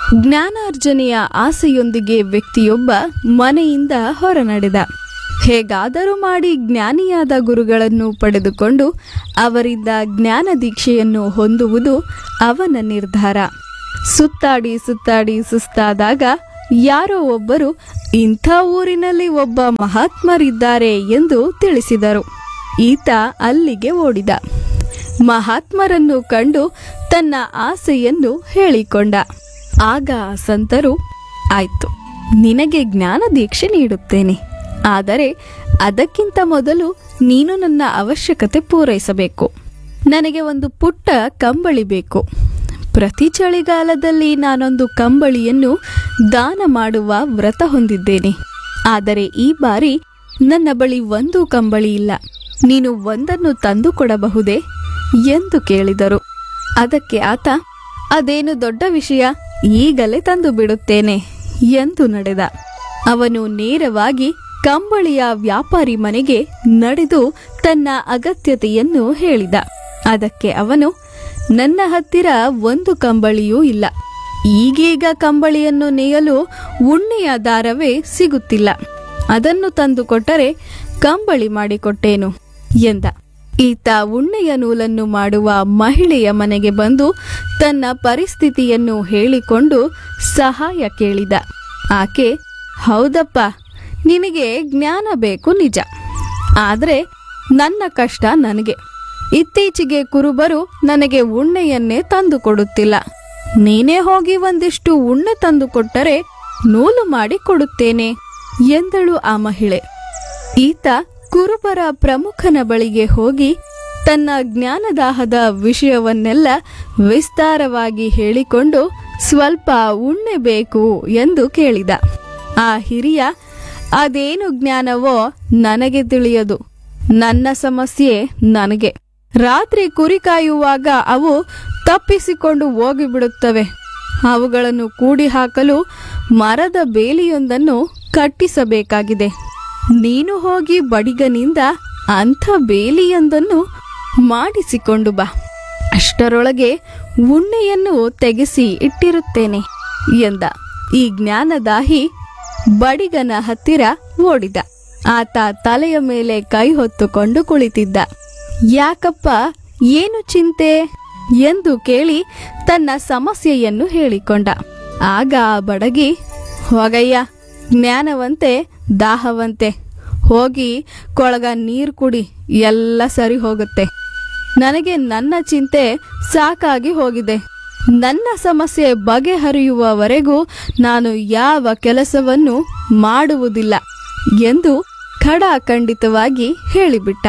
ಜ್ಞಾನಾರ್ಜನೆಯ ಆಸೆಯೊಂದಿಗೆ ವ್ಯಕ್ತಿಯೊಬ್ಬ ಮನೆಯಿಂದ ಹೊರನಡೆದ ಹೇಗಾದರೂ ಮಾಡಿ ಜ್ಞಾನಿಯಾದ ಗುರುಗಳನ್ನು ಪಡೆದುಕೊಂಡು ಅವರಿಂದ ಜ್ಞಾನ ದೀಕ್ಷೆಯನ್ನು ಹೊಂದುವುದು ಅವನ ನಿರ್ಧಾರ ಸುತ್ತಾಡಿ ಸುತ್ತಾಡಿ ಸುಸ್ತಾದಾಗ ಯಾರೋ ಒಬ್ಬರು ಇಂಥ ಊರಿನಲ್ಲಿ ಒಬ್ಬ ಮಹಾತ್ಮರಿದ್ದಾರೆ ಎಂದು ತಿಳಿಸಿದರು ಈತ ಅಲ್ಲಿಗೆ ಓಡಿದ ಮಹಾತ್ಮರನ್ನು ಕಂಡು ತನ್ನ ಆಸೆಯನ್ನು ಹೇಳಿಕೊಂಡ ಆಗ ಆ ಸಂತರು ಆಯ್ತು ನಿನಗೆ ಜ್ಞಾನ ದೀಕ್ಷೆ ನೀಡುತ್ತೇನೆ ಆದರೆ ಅದಕ್ಕಿಂತ ಮೊದಲು ನೀನು ನನ್ನ ಅವಶ್ಯಕತೆ ಪೂರೈಸಬೇಕು ನನಗೆ ಒಂದು ಪುಟ್ಟ ಕಂಬಳಿ ಬೇಕು ಪ್ರತಿ ಚಳಿಗಾಲದಲ್ಲಿ ನಾನೊಂದು ಕಂಬಳಿಯನ್ನು ದಾನ ಮಾಡುವ ವ್ರತ ಹೊಂದಿದ್ದೇನೆ ಆದರೆ ಈ ಬಾರಿ ನನ್ನ ಬಳಿ ಒಂದು ಕಂಬಳಿ ಇಲ್ಲ ನೀನು ಒಂದನ್ನು ತಂದು ಕೊಡಬಹುದೇ ಎಂದು ಕೇಳಿದರು ಅದಕ್ಕೆ ಆತ ಅದೇನು ದೊಡ್ಡ ವಿಷಯ ಈಗಲೇ ತಂದು ಬಿಡುತ್ತೇನೆ ಎಂದು ನಡೆದ ಅವನು ನೇರವಾಗಿ ಕಂಬಳಿಯ ವ್ಯಾಪಾರಿ ಮನೆಗೆ ನಡೆದು ತನ್ನ ಅಗತ್ಯತೆಯನ್ನು ಹೇಳಿದ ಅದಕ್ಕೆ ಅವನು ನನ್ನ ಹತ್ತಿರ ಒಂದು ಕಂಬಳಿಯೂ ಇಲ್ಲ ಈಗೀಗ ಕಂಬಳಿಯನ್ನು ನೇಯಲು ಉಣ್ಣೆಯ ದಾರವೇ ಸಿಗುತ್ತಿಲ್ಲ ಅದನ್ನು ತಂದು ಕೊಟ್ಟರೆ ಕಂಬಳಿ ಮಾಡಿಕೊಟ್ಟೇನು ಎಂದ ಈತ ಉಣ್ಣೆಯ ನೂಲನ್ನು ಮಾಡುವ ಮಹಿಳೆಯ ಮನೆಗೆ ಬಂದು ತನ್ನ ಪರಿಸ್ಥಿತಿಯನ್ನು ಹೇಳಿಕೊಂಡು ಸಹಾಯ ಕೇಳಿದ ಆಕೆ ಹೌದಪ್ಪ ನಿನಗೆ ಜ್ಞಾನ ಬೇಕು ನಿಜ ಆದರೆ ನನ್ನ ಕಷ್ಟ ನನಗೆ ಇತ್ತೀಚೆಗೆ ಕುರುಬರು ನನಗೆ ಉಣ್ಣೆಯನ್ನೇ ತಂದು ಕೊಡುತ್ತಿಲ್ಲ ನೀನೇ ಹೋಗಿ ಒಂದಿಷ್ಟು ಉಣ್ಣೆ ತಂದು ಕೊಟ್ಟರೆ ನೂಲು ಮಾಡಿ ಕೊಡುತ್ತೇನೆ ಎಂದಳು ಆ ಮಹಿಳೆ ಈತ ಕುರುಬರ ಪ್ರಮುಖನ ಬಳಿಗೆ ಹೋಗಿ ತನ್ನ ಜ್ಞಾನದಾಹದ ವಿಷಯವನ್ನೆಲ್ಲ ವಿಸ್ತಾರವಾಗಿ ಹೇಳಿಕೊಂಡು ಸ್ವಲ್ಪ ಉಣ್ಣೆ ಬೇಕು ಎಂದು ಕೇಳಿದ ಆ ಹಿರಿಯ ಅದೇನು ಜ್ಞಾನವೋ ನನಗೆ ತಿಳಿಯದು ನನ್ನ ಸಮಸ್ಯೆ ನನಗೆ ರಾತ್ರಿ ಕುರಿ ಕಾಯುವಾಗ ಅವು ತಪ್ಪಿಸಿಕೊಂಡು ಹೋಗಿಬಿಡುತ್ತವೆ ಅವುಗಳನ್ನು ಕೂಡಿ ಹಾಕಲು ಮರದ ಬೇಲಿಯೊಂದನ್ನು ಕಟ್ಟಿಸಬೇಕಾಗಿದೆ ನೀನು ಹೋಗಿ ಬಡಿಗನಿಂದ ಅಂಥ ಬೇಲಿಯೊಂದನ್ನು ಮಾಡಿಸಿಕೊಂಡು ಬಾ ಅಷ್ಟರೊಳಗೆ ಉಣ್ಣೆಯನ್ನು ತೆಗೆಸಿ ಇಟ್ಟಿರುತ್ತೇನೆ ಎಂದ ಈ ಜ್ಞಾನದಾಹಿ ಬಡಿಗನ ಹತ್ತಿರ ಓಡಿದ ಆತ ತಲೆಯ ಮೇಲೆ ಕೈ ಹೊತ್ತುಕೊಂಡು ಕುಳಿತಿದ್ದ ಯಾಕಪ್ಪ ಏನು ಚಿಂತೆ ಎಂದು ಕೇಳಿ ತನ್ನ ಸಮಸ್ಯೆಯನ್ನು ಹೇಳಿಕೊಂಡ ಆಗ ಆ ಬಡಗಿ ಹೋಗಯ್ಯ ಜ್ಞಾನವಂತೆ ದಾಹವಂತೆ ಹೋಗಿ ಕೊಳಗ ನೀರು ಕುಡಿ ಎಲ್ಲ ಸರಿ ಹೋಗುತ್ತೆ ನನಗೆ ನನ್ನ ಚಿಂತೆ ಸಾಕಾಗಿ ಹೋಗಿದೆ ನನ್ನ ಸಮಸ್ಯೆ ಬಗೆಹರಿಯುವವರೆಗೂ ನಾನು ಯಾವ ಕೆಲಸವನ್ನು ಮಾಡುವುದಿಲ್ಲ ಎಂದು ಖಡಾಖಂಡಿತವಾಗಿ ಹೇಳಿಬಿಟ್ಟ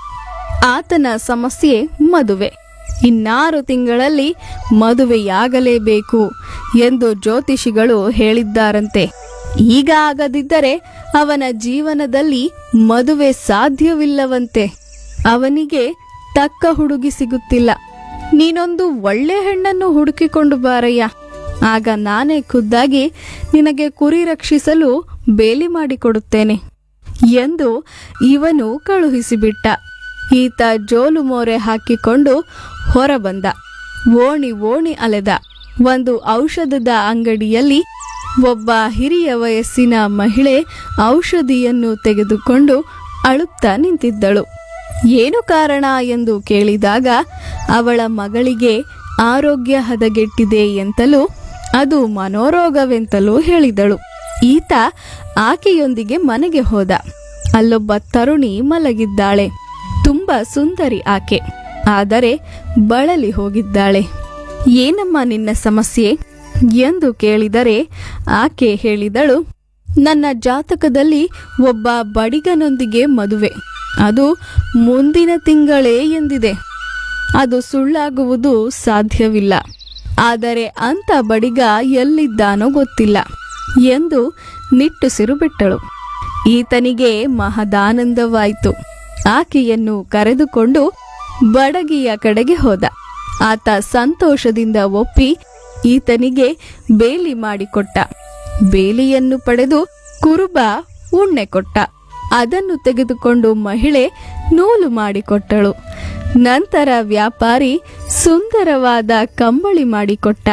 ಆತನ ಸಮಸ್ಯೆ ಮದುವೆ ಇನ್ನಾರು ತಿಂಗಳಲ್ಲಿ ಮದುವೆಯಾಗಲೇಬೇಕು ಎಂದು ಜ್ಯೋತಿಷಿಗಳು ಹೇಳಿದ್ದಾರಂತೆ ಈಗ ಆಗದಿದ್ದರೆ ಅವನ ಜೀವನದಲ್ಲಿ ಮದುವೆ ಸಾಧ್ಯವಿಲ್ಲವಂತೆ ಅವನಿಗೆ ತಕ್ಕ ಹುಡುಗಿ ಸಿಗುತ್ತಿಲ್ಲ ನೀನೊಂದು ಒಳ್ಳೆ ಹೆಣ್ಣನ್ನು ಹುಡುಕಿಕೊಂಡು ಬಾರಯ್ಯ ಆಗ ನಾನೇ ಖುದ್ದಾಗಿ ನಿನಗೆ ಕುರಿ ರಕ್ಷಿಸಲು ಬೇಲಿ ಮಾಡಿಕೊಡುತ್ತೇನೆ ಎಂದು ಇವನು ಕಳುಹಿಸಿಬಿಟ್ಟ ಈತ ಜೋಲು ಮೋರೆ ಹಾಕಿಕೊಂಡು ಹೊರಬಂದ ಓಣಿ ಓಣಿ ಅಲೆದ ಒಂದು ಔಷಧದ ಅಂಗಡಿಯಲ್ಲಿ ಒಬ್ಬ ಹಿರಿಯ ವಯಸ್ಸಿನ ಮಹಿಳೆ ಔಷಧಿಯನ್ನು ತೆಗೆದುಕೊಂಡು ಅಳುತ್ತಾ ನಿಂತಿದ್ದಳು ಏನು ಕಾರಣ ಎಂದು ಕೇಳಿದಾಗ ಅವಳ ಮಗಳಿಗೆ ಆರೋಗ್ಯ ಹದಗೆಟ್ಟಿದೆ ಎಂತಲೂ ಅದು ಮನೋರೋಗವೆಂತಲೂ ಹೇಳಿದಳು ಈತ ಆಕೆಯೊಂದಿಗೆ ಮನೆಗೆ ಹೋದ ಅಲ್ಲೊಬ್ಬ ತರುಣಿ ಮಲಗಿದ್ದಾಳೆ ತುಂಬಾ ಸುಂದರಿ ಆಕೆ ಆದರೆ ಬಳಲಿ ಹೋಗಿದ್ದಾಳೆ ಏನಮ್ಮ ನಿನ್ನ ಸಮಸ್ಯೆ ಎಂದು ಕೇಳಿದರೆ ಆಕೆ ಹೇಳಿದಳು ನನ್ನ ಜಾತಕದಲ್ಲಿ ಒಬ್ಬ ಬಡಿಗನೊಂದಿಗೆ ಮದುವೆ ಅದು ಮುಂದಿನ ತಿಂಗಳೇ ಎಂದಿದೆ ಅದು ಸುಳ್ಳಾಗುವುದು ಸಾಧ್ಯವಿಲ್ಲ ಆದರೆ ಅಂಥ ಬಡಿಗ ಎಲ್ಲಿದ್ದಾನೋ ಗೊತ್ತಿಲ್ಲ ಎಂದು ನಿಟ್ಟುಸಿರು ಬಿಟ್ಟಳು ಈತನಿಗೆ ಮಹದಾನಂದವಾಯಿತು ಆಕೆಯನ್ನು ಕರೆದುಕೊಂಡು ಬಡಗಿಯ ಕಡೆಗೆ ಹೋದ ಆತ ಸಂತೋಷದಿಂದ ಒಪ್ಪಿ ಈತನಿಗೆ ಬೇಲಿ ಮಾಡಿಕೊಟ್ಟ ಬೇಲಿಯನ್ನು ಪಡೆದು ಕುರುಬ ಉಣ್ಣೆ ಕೊಟ್ಟ ಅದನ್ನು ತೆಗೆದುಕೊಂಡು ಮಹಿಳೆ ನೂಲು ಮಾಡಿಕೊಟ್ಟಳು ನಂತರ ವ್ಯಾಪಾರಿ ಸುಂದರವಾದ ಕಂಬಳಿ ಮಾಡಿಕೊಟ್ಟ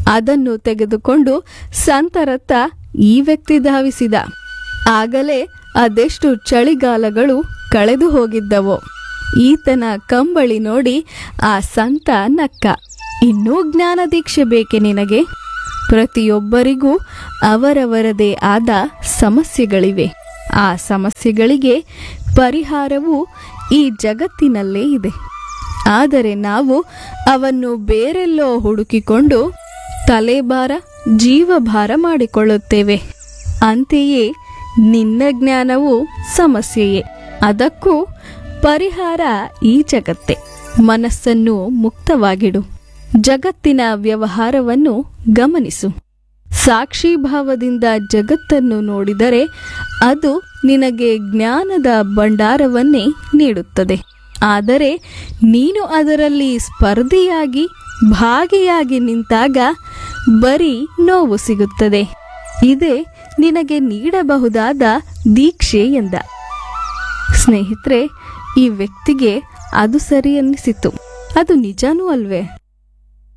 ಅದನ್ನು ತೆಗೆದುಕೊಂಡು ಸಂತರತ್ತ ಈ ವ್ಯಕ್ತಿ ಧಾವಿಸಿದ ಆಗಲೇ ಅದೆಷ್ಟು ಚಳಿಗಾಲಗಳು ಕಳೆದು ಹೋಗಿದ್ದವೋ ಈತನ ಕಂಬಳಿ ನೋಡಿ ಆ ಸಂತ ನಕ್ಕ ಇನ್ನೂ ಜ್ಞಾನ ದೀಕ್ಷೆ ಬೇಕೆ ನಿನಗೆ ಪ್ರತಿಯೊಬ್ಬರಿಗೂ ಅವರವರದೇ ಆದ ಸಮಸ್ಯೆಗಳಿವೆ ಆ ಸಮಸ್ಯೆಗಳಿಗೆ ಪರಿಹಾರವು ಈ ಜಗತ್ತಿನಲ್ಲೇ ಇದೆ ಆದರೆ ನಾವು ಅವನ್ನು ಬೇರೆಲ್ಲೋ ಹುಡುಕಿಕೊಂಡು ತಲೆಭಾರ ಜೀವಭಾರ ಮಾಡಿಕೊಳ್ಳುತ್ತೇವೆ ಅಂತೆಯೇ ನಿನ್ನ ಜ್ಞಾನವು ಸಮಸ್ಯೆಯೇ ಅದಕ್ಕೂ ಪರಿಹಾರ ಈ ಜಗತ್ತೇ ಮನಸ್ಸನ್ನು ಮುಕ್ತವಾಗಿಡು ಜಗತ್ತಿನ ವ್ಯವಹಾರವನ್ನು ಗಮನಿಸು ಸಾಕ್ಷಿಭಾವದಿಂದ ಜಗತ್ತನ್ನು ನೋಡಿದರೆ ಅದು ನಿನಗೆ ಜ್ಞಾನದ ಭಂಡಾರವನ್ನೇ ನೀಡುತ್ತದೆ ಆದರೆ ನೀನು ಅದರಲ್ಲಿ ಸ್ಪರ್ಧಿಯಾಗಿ ಭಾಗಿಯಾಗಿ ನಿಂತಾಗ ಬರೀ ನೋವು ಸಿಗುತ್ತದೆ ಇದೇ ನಿನಗೆ ನೀಡಬಹುದಾದ ದೀಕ್ಷೆ ಎಂದ ಸ್ನೇಹಿತರೆ ಈ ವ್ಯಕ್ತಿಗೆ ಅದು ಸರಿ ಅನ್ನಿಸಿತು ಅದು ನಿಜನೂ ಅಲ್ವೇ